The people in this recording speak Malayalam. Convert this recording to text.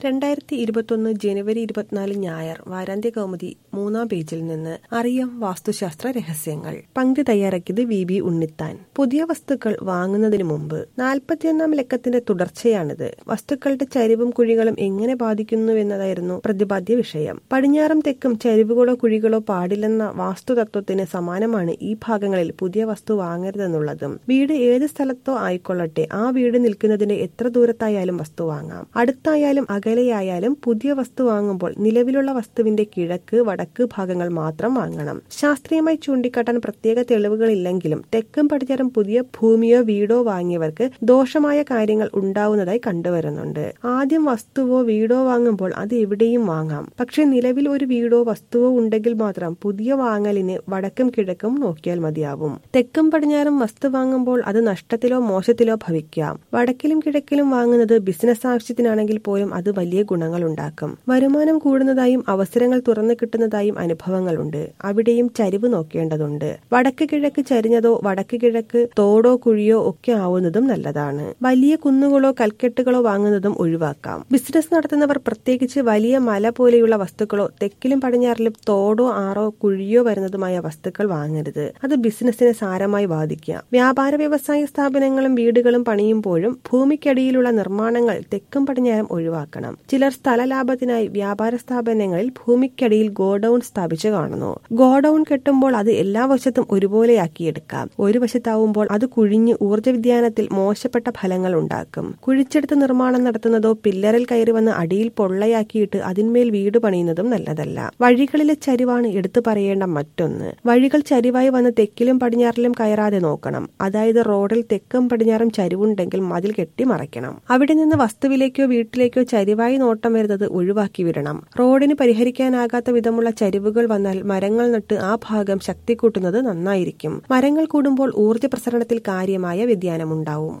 രണ്ടായിരത്തി ഇരുപത്തൊന്ന് ജനുവരി ഇരുപത്തിനാല് ഞായർ വാരാന്ത്യ കൗമുദി മൂന്നാം പേജിൽ നിന്ന് അറിയാം വാസ്തുശാസ്ത്ര രഹസ്യങ്ങൾ പങ്ക്തി തയ്യാറാക്കിയത് വി ബി ഉണ്ണിത്താൻ പുതിയ വസ്തുക്കൾ വാങ്ങുന്നതിന് മുമ്പ് നാൽപ്പത്തിയൊന്നാം ലക്കത്തിന്റെ തുടർച്ചയാണിത് വസ്തുക്കളുടെ ചരിവും കുഴികളും എങ്ങനെ ബാധിക്കുന്നുവെന്നതായിരുന്നു പ്രതിപാദ്യ വിഷയം പടിഞ്ഞാറും തെക്കും ചരിവുകളോ കുഴികളോ പാടില്ലെന്ന വാസ്തുതത്വത്തിന് സമാനമാണ് ഈ ഭാഗങ്ങളിൽ പുതിയ വസ്തു വാങ്ങരുതെന്നുള്ളതും വീട് ഏത് സ്ഥലത്തോ ആയിക്കൊള്ളട്ടെ ആ വീട് നിൽക്കുന്നതിന്റെ എത്ര ദൂരത്തായാലും വസ്തു വാങ്ങാം അടുത്തായാലും അകലെയായാലും പുതിയ വസ്തു വാങ്ങുമ്പോൾ നിലവിലുള്ള വസ്തുവിന്റെ കിഴക്ക് വടക്ക് ഭാഗങ്ങൾ മാത്രം വാങ്ങണം ശാസ്ത്രീയമായി ചൂണ്ടിക്കാട്ടാൻ പ്രത്യേക തെളിവുകളില്ലെങ്കിലും തെക്കും പടിഞ്ഞാറും പുതിയ ഭൂമിയോ വീടോ വാങ്ങിയവർക്ക് ദോഷമായ കാര്യങ്ങൾ ഉണ്ടാവുന്നതായി കണ്ടുവരുന്നുണ്ട് ആദ്യം വസ്തുവോ വീടോ വാങ്ങുമ്പോൾ അത് എവിടെയും വാങ്ങാം പക്ഷെ നിലവിൽ ഒരു വീടോ വസ്തുവോ ഉണ്ടെങ്കിൽ മാത്രം പുതിയ വാങ്ങലിന് വടക്കും കിഴക്കും നോക്കിയാൽ മതിയാവും തെക്കും പടിഞ്ഞാറും വസ്തു വാങ്ങുമ്പോൾ അത് നഷ്ടത്തിലോ മോശത്തിലോ ഭവിക്കാം വടക്കിലും കിഴക്കിലും വാങ്ങുന്നത് ബിസിനസ് ആവശ്യത്തിനാണെങ്കിൽ പോലും അത് വലിയ ഗുണങ്ങൾ ഉണ്ടാക്കും വരുമാനം കൂടുന്നതായും അവസരങ്ങൾ തുറന്നു കിട്ടുന്നതായും അനുഭവങ്ങളുണ്ട് അവിടെയും ചരിവ് നോക്കേണ്ടതുണ്ട് വടക്ക് കിഴക്ക് ചരിഞ്ഞതോ വടക്ക് കിഴക്ക് തോടോ കുഴിയോ ഒക്കെ ആവുന്നതും നല്ലതാണ് വലിയ കുന്നുകളോ കൽക്കെട്ടുകളോ വാങ്ങുന്നതും ഒഴിവാക്കാം ബിസിനസ് നടത്തുന്നവർ പ്രത്യേകിച്ച് വലിയ മല പോലെയുള്ള വസ്തുക്കളോ തെക്കിലും പടിഞ്ഞാറിലും തോടോ ആറോ കുഴിയോ വരുന്നതുമായ വസ്തുക്കൾ വാങ്ങരുത് അത് ബിസിനസിനെ സാരമായി ബാധിക്കാം വ്യാപാര വ്യവസായ സ്ഥാപനങ്ങളും വീടുകളും പണിയുമ്പോഴും ഭൂമിക്കടിയിലുള്ള നിർമ്മാണങ്ങൾ തെക്കും പടിഞ്ഞാറും ഒഴിവാക്കണം ചിലർ സ്ഥല ലാഭത്തിനായി വ്യാപാര സ്ഥാപനങ്ങളിൽ ഭൂമിക്കടിയിൽ ഗോഡൌൺ സ്ഥാപിച്ചു കാണുന്നു ഗോഡൌൺ കെട്ടുമ്പോൾ അത് എല്ലാ വശത്തും ഒരുപോലെയാക്കിയെടുക്കാം ഒരു വശത്താവുമ്പോൾ അത് കുഴിഞ്ഞ് ഊർജ്ജ വ്യതിയാനത്തിൽ മോശപ്പെട്ട ഫലങ്ങൾ ഉണ്ടാക്കും കുഴിച്ചെടുത്ത് നിർമ്മാണം നടത്തുന്നതോ പില്ലറിൽ കയറി വന്ന് അടിയിൽ പൊള്ളയാക്കിയിട്ട് അതിന്മേൽ വീട് പണിയുന്നതും നല്ലതല്ല വഴികളിലെ ചരിവാണ് എടുത്തു പറയേണ്ട മറ്റൊന്ന് വഴികൾ ചരിവായി വന്ന് തെക്കിലും പടിഞ്ഞാറിലും കയറാതെ നോക്കണം അതായത് റോഡിൽ തെക്കും പടിഞ്ഞാറും ചരിവുണ്ടെങ്കിൽ മതിൽ കെട്ടി മറയ്ക്കണം അവിടെ നിന്ന് വസ്തുവിലേക്കോ വീട്ടിലേക്കോ ചരിവായി നോട്ടം വരുന്നത് ഒഴിവാക്കി വിടണം റോഡിന് പരിഹരിക്കാനാകാത്ത വിധമുള്ള ചരിവുകൾ വന്നാൽ മരങ്ങൾ നട്ട് ആ ഭാഗം ശക്തി കൂട്ടുന്നത് നന്നായിരിക്കും മരങ്ങൾ കൂടുമ്പോൾ ഊർജ്ജ പ്രസരണത്തിൽ കാര്യമായ വ്യതിയാനമുണ്ടാവും